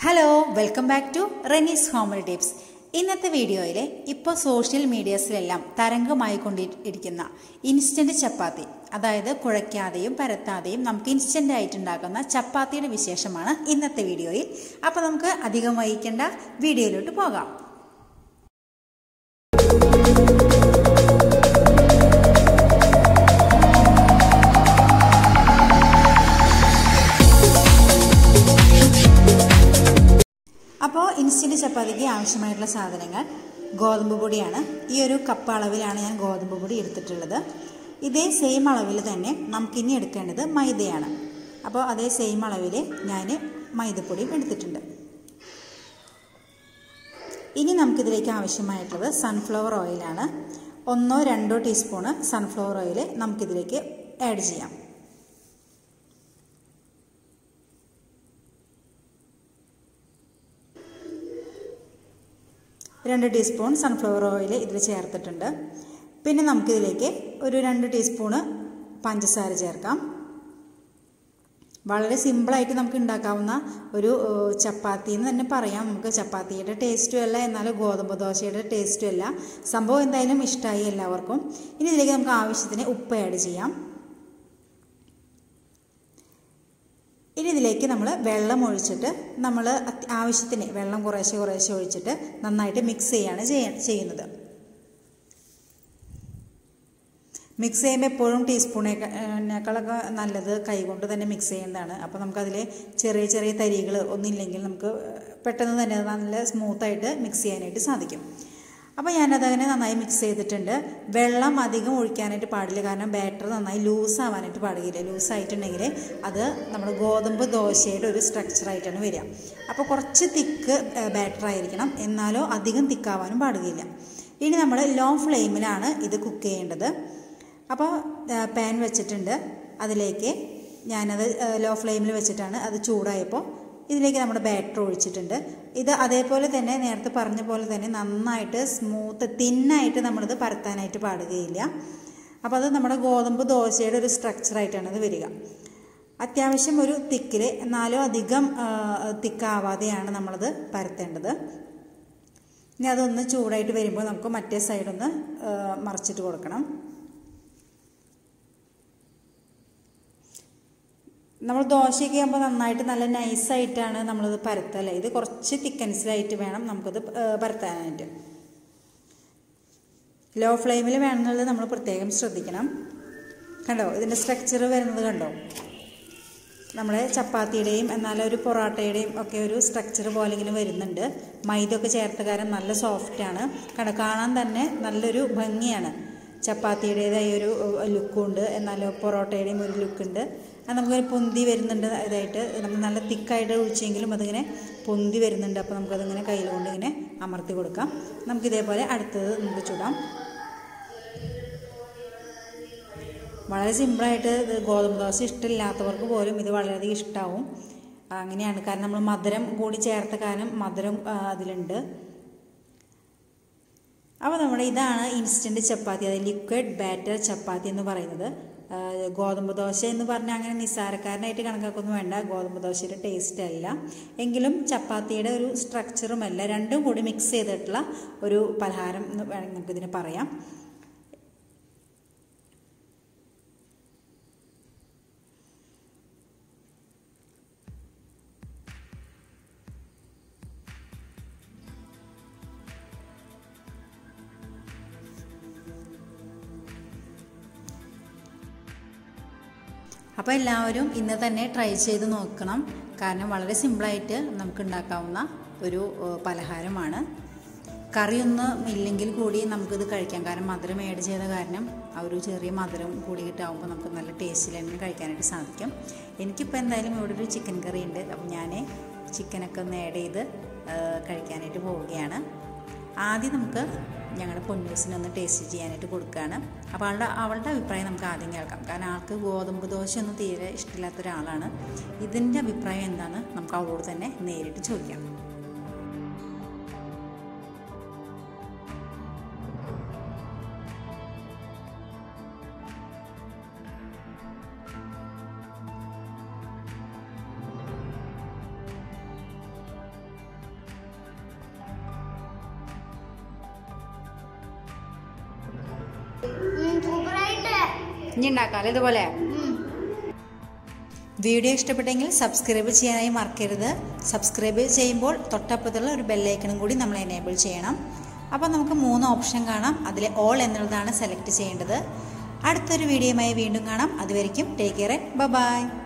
hello welcome back to റെനീസ് ഹോമൽ tips ഇന്നത്തെ വീഡിയോയിൽ ഇപ്പോൾ സോഷ്യൽ മീഡിയസിലെല്ലാം തരംഗമായി കൊണ്ടിരിക്കുന്ന ഇൻസ്റ്റൻറ്റ് ചപ്പാത്തി അതായത് കുഴയ്ക്കാതെയും പരത്താതെയും നമുക്ക് ഇൻസ്റ്റൻ്റ് ആയിട്ട് ഉണ്ടാക്കുന്ന ചപ്പാത്തിയുടെ വിശേഷമാണ് ഇന്നത്തെ വീഡിയോയിൽ അപ്പോൾ നമുക്ക് അധികം വഹിക്കേണ്ട വീഡിയോയിലോട്ട് പോകാം അപ്പോൾ ഇൻസ്റ്റൻറ്റ് ചപ്പാത്തിക്ക് ആവശ്യമായിട്ടുള്ള സാധനങ്ങൾ ഗോതമ്പ് പൊടിയാണ് ഈ ഒരു കപ്പ് അളവിലാണ് ഞാൻ ഗോതമ്പ് പൊടി എടുത്തിട്ടുള്ളത് ഇതേ സെയിം അളവിൽ തന്നെ നമുക്കിനി എടുക്കേണ്ടത് മൈദയാണ് അപ്പോൾ അതേ സെയിം അളവിൽ ഞാൻ മൈദപ്പൊടിയും എടുത്തിട്ടുണ്ട് ഇനി നമുക്കിതിലേക്ക് ആവശ്യമായിട്ടുള്ളത് സൺഫ്ലവർ ഓയിലാണ് ഒന്നോ രണ്ടോ ടീസ്പൂണ് സൺഫ്ലവർ ഓയിൽ നമുക്കിതിലേക്ക് ആഡ് ചെയ്യാം രണ്ട് ടീസ്പൂൺ സൺഫ്ലവർ ഓയിൽ ഇതിൽ ചേർത്തിട്ടുണ്ട് പിന്നെ നമുക്കിതിലേക്ക് ഒരു രണ്ട് ടീസ്പൂണ് പഞ്ചസാര ചേർക്കാം വളരെ സിമ്പിളായിട്ട് നമുക്ക് ഉണ്ടാക്കാവുന്ന ഒരു ചപ്പാത്തി എന്ന് തന്നെ പറയാം നമുക്ക് ചപ്പാത്തിയുടെ ടേസ്റ്റും അല്ല എന്നാൽ ഗോതമ്പ് ദോശയുടെ ടേസ്റ്റും അല്ല സംഭവം എന്തായാലും ഇഷ്ടമായി എല്ലാവർക്കും ഇനി ഇതിലേക്ക് നമുക്ക് ആവശ്യത്തിന് ഉപ്പ് ആഡ് ചെയ്യാം ഇനി ഇതിലേക്ക് നമ്മൾ വെള്ളം ഒഴിച്ചിട്ട് നമ്മൾ ആവശ്യത്തിന് വെള്ളം കുറേശ്ശെ കുറേശ്ശെ ഒഴിച്ചിട്ട് നന്നായിട്ട് മിക്സ് ചെയ്യാണ് ചെയ്യുന്നത് മിക്സ് ചെയ്യുമ്പോൾ എപ്പോഴും ടീസ്പൂണേക്കാളൊക്കെ നല്ലത് കൈകൊണ്ട് തന്നെ മിക്സ് ചെയ്യുന്നതാണ് അപ്പോൾ നമുക്കതിൽ ചെറിയ ചെറിയ തരികൾ ഒന്നില്ലെങ്കിൽ നമുക്ക് പെട്ടെന്ന് തന്നെ നല്ല സ്മൂത്തായിട്ട് മിക്സ് ചെയ്യാനായിട്ട് സാധിക്കും അപ്പോൾ ഞാനതങ്ങനെ നന്നായി മിക്സ് ചെയ്തിട്ടുണ്ട് വെള്ളം അധികം ഒഴിക്കാനായിട്ട് പാടില്ല കാരണം ബാറ്റർ നന്നായി ലൂസ് ആവാനായിട്ട് പാടില്ല ലൂസ് ആയിട്ടുണ്ടെങ്കിൽ അത് നമ്മുടെ ഗോതമ്പ് ദോശയുടെ ഒരു സ്ട്രക്ചറായിട്ടാണ് വരിക അപ്പോൾ കുറച്ച് തിക്ക് ബാറ്റർ ആയിരിക്കണം എന്നാലോ അധികം തിക്കാവാനും പാടുകയില്ല ഇനി നമ്മൾ ലോ ഫ്ലെയിമിലാണ് ഇത് കുക്ക് ചെയ്യേണ്ടത് അപ്പോൾ പാൻ വെച്ചിട്ടുണ്ട് അതിലേക്ക് ഞാനത് ലോ ഫ്ലെയിമിൽ വെച്ചിട്ടാണ് അത് ചൂടായപ്പോൾ ഇതിലേക്ക് നമ്മുടെ ബാറ്റർ ഒഴിച്ചിട്ടുണ്ട് ഇത് അതേപോലെ തന്നെ നേരത്തെ പറഞ്ഞ പോലെ തന്നെ നന്നായിട്ട് സ്മൂത്ത് തിന്നായിട്ട് നമ്മളിത് പരത്താനായിട്ട് പാടുകയില്ല അപ്പോൾ അത് നമ്മുടെ ഗോതമ്പ് ദോശയുടെ ഒരു സ്ട്രക്ചറായിട്ടാണ് ഇത് വരിക അത്യാവശ്യം ഒരു തിക്കിൽ എന്നാലും അധികം തിക്കാവാതെയാണ് നമ്മളത് പരത്തേണ്ടത് ഇനി അതൊന്ന് ചൂടായിട്ട് വരുമ്പോൾ നമുക്ക് മറ്റേ സൈഡൊന്ന് മറിച്ചിട്ട് കൊടുക്കണം നമ്മൾ ദോശയൊക്കെ ആകുമ്പോൾ നന്നായിട്ട് നല്ല നൈസായിട്ടാണ് നമ്മളിത് പരത്തല്ലേ ഇത് കുറച്ച് തിക്കൻസിലായിട്ട് വേണം നമുക്കത് പരത്താനായിട്ട് ലോ ഫ്ലെയിമിൽ വേണമെന്നുള്ളത് നമ്മൾ പ്രത്യേകം ശ്രദ്ധിക്കണം കണ്ടോ ഇതിൻ്റെ സ്ട്രക്ചർ വരുന്നത് കണ്ടോ നമ്മുടെ ചപ്പാത്തിയുടെയും എന്നാൽ ഒരു പൊറോട്ടയുടെയും ഒക്കെ ഒരു സ്ട്രക്ചർ പോലെ ഇങ്ങനെ വരുന്നുണ്ട് മൈദ ഒക്കെ ചേർത്ത കാരണം നല്ല സോഫ്റ്റാണ് കണ്ടോ കാണാൻ തന്നെ നല്ലൊരു ഭംഗിയാണ് ചപ്പാത്തിയുടേതായ ഒരു ലുക്കുണ്ട് എന്നാൽ പൊറോട്ടയുടെയും ഒരു ലുക്കുണ്ട് അത് നമുക്കൊരു പൊന്തി വരുന്നുണ്ട് ഇതായിട്ട് നമ്മൾ നല്ല തിക്കായിട്ട് ഒഴിച്ചെങ്കിലും അതിങ്ങനെ പൊന്തി വരുന്നുണ്ട് അപ്പോൾ നമുക്കതിങ്ങനെ കയ്യിൽ കൊണ്ട് ഇങ്ങനെ അമർത്തി കൊടുക്കാം നമുക്ക് ഇതേപോലെ അടുത്തത് നമുക്ക് ചുടാം വളരെ സിമ്പിളായിട്ട് ഇത് ഗോതമ്പ് ദോശ ഇഷ്ടമില്ലാത്തവർക്ക് പോലും ഇത് വളരെയധികം ഇഷ്ടമാവും അങ്ങനെയാണ് കാരണം നമ്മൾ മധുരം കൂടി ചേർത്ത കാരണം മധുരം അതിലുണ്ട് അപ്പോൾ നമ്മുടെ ഇതാണ് ഇൻസ്റ്റൻറ്റ് ചപ്പാത്തി അതായത് ലിക്വിഡ് ബാറ്റർ ചപ്പാത്തി എന്ന് പറയുന്നത് ഗോതമ്പ് ദോശ എന്ന് പറഞ്ഞാൽ അങ്ങനെ നിസ്സാരക്കാരനായിട്ട് കണക്കാക്കൊന്നും വേണ്ട ഗോതമ്പ് ദോശയുടെ ടേസ്റ്റ് അല്ല എങ്കിലും ചപ്പാത്തിയുടെ ഒരു സ്ട്രക്ചറും അല്ല രണ്ടും കൂടി മിക്സ് ചെയ്തിട്ടുള്ള ഒരു പലഹാരം എന്ന് വേണമെങ്കിൽ നമുക്കിതിന് പറയാം അപ്പോൾ എല്ലാവരും ഇന്ന് തന്നെ ട്രൈ ചെയ്ത് നോക്കണം കാരണം വളരെ സിമ്പിളായിട്ട് നമുക്ക് ഉണ്ടാക്കാവുന്ന ഒരു പലഹാരമാണ് കറിയൊന്നും ഇല്ലെങ്കിൽ കൂടി നമുക്കിത് കഴിക്കാം കാരണം മധുരം ആഡ് ചെയ്ത കാരണം ആ ഒരു ചെറിയ മധുരം കൂടി കിട്ടാവുമ്പോൾ നമുക്ക് നല്ല ടേസ്റ്റിൽ തന്നെ കഴിക്കാനായിട്ട് സാധിക്കും എനിക്കിപ്പോൾ എന്തായാലും ഇവിടെ ഒരു ചിക്കൻ കറി ഉണ്ട് അപ്പം ഞാൻ ചിക്കനൊക്കെ ഒന്ന് ആഡ് ചെയ്ത് കഴിക്കാനായിട്ട് പോവുകയാണ് ആദ്യം നമുക്ക് ഞങ്ങളുടെ പൊന്നൂസിനൊന്ന് ടേസ്റ്റ് ചെയ്യാനായിട്ട് കൊടുക്കുകയാണ് അപ്പോൾ അവളുടെ അവളുടെ അഭിപ്രായം നമുക്ക് ആദ്യം കേൾക്കാം കാരണം ആൾക്ക് ഗോതമ്പ് ദോശയൊന്നും തീരെ ഇഷ്ടമില്ലാത്ത ഒരാളാണ് ഇതിൻ്റെ അഭിപ്രായം എന്താണ് നമുക്ക് അവളോട് തന്നെ നേരിട്ട് ചോദിക്കാം ഇനി ഉണ്ടാക്കാം ഇതുപോലെ വീഡിയോ ഇഷ്ടപ്പെട്ടെങ്കിൽ സബ്സ്ക്രൈബ് ചെയ്യാനായി മറക്കരുത് സബ്സ്ക്രൈബ് ചെയ്യുമ്പോൾ തൊട്ടപ്പുറത്തുള്ള ഒരു ബെല്ലൈക്കണും കൂടി നമ്മൾ എനേബിൾ ചെയ്യണം അപ്പോൾ നമുക്ക് മൂന്ന് ഓപ്ഷൻ കാണാം അതിലെ ഓൾ എന്നുള്ളതാണ് സെലക്ട് ചെയ്യേണ്ടത് അടുത്തൊരു വീഡിയോയുമായി വീണ്ടും കാണാം അതുവരെയ്ക്കും ടേക്ക് കെയർ ബൈ